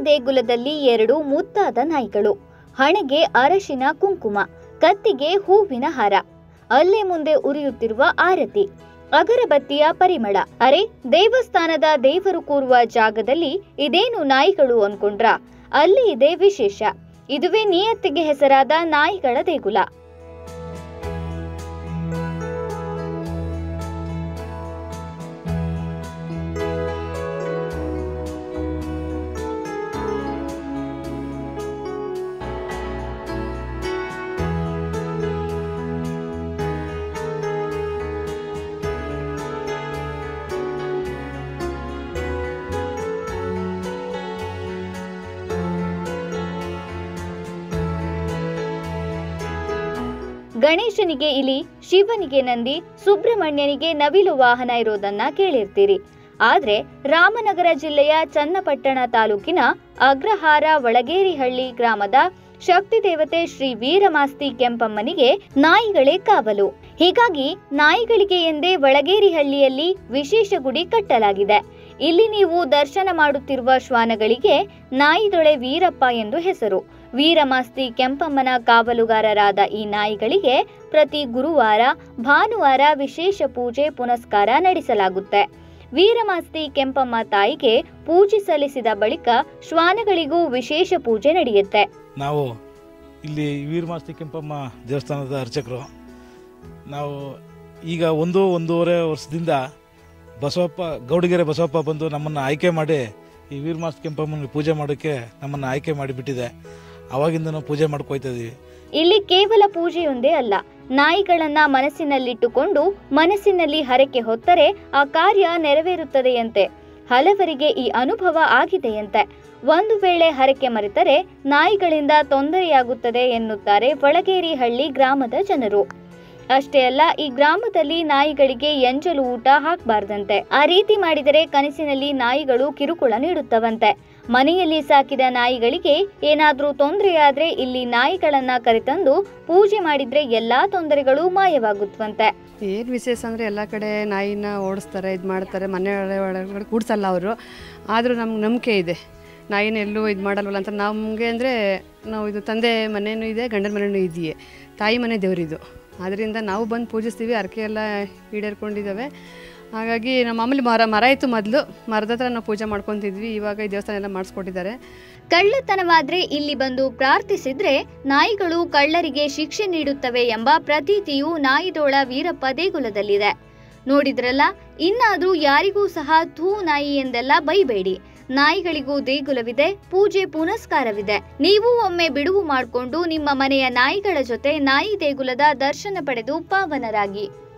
ದೇಗುಲದಲ್ಲಿ ಎರಡು ಮುದ್ದಾದ ನಾಯಿಗಳು ಹಣೆಗೆ ಅರಶಿನ ಕುಂಕುಮ ಕತ್ತಿಗೆ ಹೂವಿನ ಹಾರ ಅಲ್ಲೇ ಮುಂದೆ ಉರಿಯುತ್ತಿರುವ ಆರತಿ ಅಗರಬತ್ತಿಯ ಪರಿಮಳ ಅರೆ ದೇವಸ್ಥಾನದ ದೇವರು ಕೂರುವ ಜಾಗದಲ್ಲಿ ಇದೇನು ನಾಯಿಗಳು ಅನ್ಕೊಂಡ್ರ ಅಲ್ಲಿ ಇದೆ ವಿಶೇಷ ಇದುವೇ ನಿಯತ್ತಿಗೆ ಹೆಸರಾದ ನಾಯಿಗಳ ದೇಗುಲ ಗಣೇಶನಿಗೆ ಇಲಿ ಶಿವನಿಗೆ ನಂದಿ ಸುಬ್ರಹ್ಮಣ್ಯನಿಗೆ ನವಿಲು ವಾಹನ ಇರೋದನ್ನ ಕೇಳಿರ್ತೀರಿ ಆದ್ರೆ ರಾಮನಗರ ಜಿಲ್ಲೆಯ ಚನ್ನಪಟ್ಟಣ ತಾಲೂಕಿನ ಅಗ್ರಹಾರ ಒಳಗೇರಿಹಳ್ಳಿ ಗ್ರಾಮದ ಶಕ್ತಿ ದೇವತೆ ಶ್ರೀ ವೀರಮಾಸ್ತಿ ಕೆಂಪಮ್ಮನಿಗೆ ನಾಯಿಗಳೇ ಕಾವಲು ಹೀಗಾಗಿ ನಾಯಿಗಳಿಗೆ ಎಂದೇ ಒಳಗೇರಿಹಳ್ಳಿಯಲ್ಲಿ ವಿಶೇಷ ಗುಡಿ ಕಟ್ಟಲಾಗಿದೆ ಇಲ್ಲಿ ನೀವು ದರ್ಶನ ಮಾಡುತ್ತಿರುವ ಶ್ವಾನಗಳಿಗೆ ನಾಯಿದೊಳೆ ವೀರಪ್ಪ ಎಂದು ಹೆಸರು ವೀರಮಾಸ್ತಿ ಕೆಂಪಮ್ಮನ ಕಾವಲುಗಾರರಾದ ಈ ನಾಯಿಗಳಿಗೆ ಪ್ರತಿ ಗುರುವಾರ ಭಾನುವಾರ ವಿಶೇಷ ಪೂಜೆ ಪುನಸ್ಕಾರ ನಡೆಸಲಾಗುತ್ತೆ ವೀರಮಾಸ್ತಿ ಕೆಂಪಮ್ಮ ತಾಯಿಗೆ ಪೂಜೆ ಸಲ್ಲಿಸಿದ ಬಳಿಕ ಶ್ವಾನಗಳಿಗೂ ವಿಶೇಷ ಪೂಜೆ ನಡೆಯುತ್ತೆ ನಾವು ಇಲ್ಲಿ ವೀರಮಾಸ್ತಿ ಕೆಂಪಮ್ಮ ದೇವಸ್ಥಾನದ ಅರ್ಚಕರು ನಾವು ಈಗ ಒಂದು ಒಂದೂವರೆ ವರ್ಷದಿಂದ ಬಸವಪ್ಪ ಗೌಡಗೆರೆ ಬಸವಪ್ಪ ಬಂದು ನಮ್ಮನ್ನು ಆಯ್ಕೆ ಮಾಡಿ ಈ ವೀರಮಾಸ್ತಿ ಕೆಂಪಮ್ಮನ ಪೂಜೆ ಮಾಡೋಕ್ಕೆ ನಮ್ಮನ್ನು ಆಯ್ಕೆ ಮಾಡಿಬಿಟ್ಟಿದೆ ಆವಾಗಿಂದ ನಾವು ಪೂಜೆ ಮಾಡ್ಕೊಯ್ತಾ ಇದೀವಿ ಇಲ್ಲಿ ಕೇವಲ ಪೂಜೆಯೊಂದೇ ಅಲ್ಲ ನಾಯಿಗಳನ್ನ ಮನಸ್ಸಿನಲ್ಲಿಟ್ಟುಕೊಂಡು ಮನಸ್ಸಿನಲ್ಲಿ ಹರಕೆ ಹೊತ್ತರೆ ಆ ಕಾರ್ಯ ನೆರವೇರುತ್ತದೆಯಂತೆ ಹಲವರಿಗೆ ಈ ಅನುಭವ ಆಗಿದೆಯಂತೆ ಒಂದು ವೇಳೆ ಹರಕೆ ಮರೆತರೆ ನಾಯಿಗಳಿಂದ ತೊಂದರೆಯಾಗುತ್ತದೆ ಎನ್ನುತ್ತಾರೆ ಒಳಗೇರಿ ಹಳ್ಳಿ ಗ್ರಾಮದ ಜನರು ಅಷ್ಟೇ ಅಲ್ಲ ಈ ಗ್ರಾಮದಲ್ಲಿ ನಾಯಿಗಳಿಗೆ ಎಂಜಲು ಊಟ ಹಾಕಬಾರ್ದಂತೆ ಆ ರೀತಿ ಮಾಡಿದರೆ ಕನಸಿನಲ್ಲಿ ನಾಯಿಗಳು ಕಿರುಕುಳ ನೀಡುತ್ತವಂತೆ ಮನೆಯಲ್ಲಿ ಸಾಕಿದ ನಾಯಿಗಳಿಗೆ ಏನಾದ್ರೂ ತೊಂದರೆಯಾದ್ರೆ ಇಲ್ಲಿ ನಾಯಿಗಳನ್ನ ಕರೆತಂದು ಪೂಜೆ ಮಾಡಿದ್ರೆ ಎಲ್ಲಾ ತೊಂದರೆಗಳು ಮಾಯವಾಗುತ್ತವಂತೆ ಏನು ವಿಶೇಷ ಅಂದರೆ ಎಲ್ಲ ಕಡೆ ನಾಯಿನ ಓಡಿಸ್ತಾರೆ ಇದು ಮಾಡ್ತಾರೆ ಮನೆ ಒಳ- ಒಳಗಡೆ ಕೂಡ್ಸಲ್ಲ ಅವರು ಆದರೂ ನಮ್ಗೆ ನಂಬಿಕೆ ಇದೆ ನಾಯಿನ ಎಲ್ಲೂ ಇದು ಮಾಡಲ್ವಲ್ಲ ಅಂತ ನಮಗೆ ಅಂದರೆ ನಾವು ಇದು ತಂದೆ ಮನೆಯೂ ಇದೆ ಗಂಡನ ಮನೆಯೂ ಇದೆಯೇ ತಾಯಿ ಮನೆ ದೇವರಿದು ಆದ್ದರಿಂದ ನಾವು ಬಂದು ಪೂಜಿಸ್ತೀವಿ ಅರಕೆ ಎಲ್ಲ ಈಡೇರ್ಕೊಂಡಿದ್ದಾವೆ ಹಾಗಾಗಿ ನಮ್ಮ ಮಾಮೂಲಿ ಮರ ಮರ ಇತ್ತು ಮೊದಲು ಮರದ ಹತ್ರ ನಾವು ಪೂಜೆ ಮಾಡ್ಕೊತಿದ್ವಿ ಇವಾಗ ಈ ದೇವಸ್ಥಾನ ಎಲ್ಲ ಮಾಡಿಸ್ಕೊಟ್ಟಿದ್ದಾರೆ ಕಳ್ಳತನವಾದ್ರೆ ಇಲ್ಲಿ ಬಂದು ಪ್ರಾರ್ಥಿಸಿದ್ರೆ ನಾಯಿಗಳು ಕಳ್ಳರಿಗೆ ಶಿಕ್ಷೆ ನೀಡುತ್ತವೆ ಎಂಬ ಪ್ರತೀತಿಯು ನಾಯಿದೋಳ ವೀರಪ್ಪ ದೇಗುಲದಲ್ಲಿದೆ ನೋಡಿದ್ರಲ್ಲ ಇನ್ನಾದ್ರೂ ಯಾರಿಗೂ ಸಹ ಥೂ ನಾಯಿ ಎಂದೆಲ್ಲ ಬೈಬೇಡಿ ನಾಯಿಗಳಿಗೂ ದೇಗುಲವಿದೆ ಪೂಜೆ ಪುನಸ್ಕಾರವಿದೆ ನೀವು ಒಮ್ಮೆ ಬಿಡುವು ಮಾಡಿಕೊಂಡು ನಿಮ್ಮ ಮನೆಯ ನಾಯಿಗಳ ಜೊತೆ ನಾಯಿ ದೇಗುಲದ ದರ್ಶನ ಪಡೆದು ಪಾವನರಾಗಿ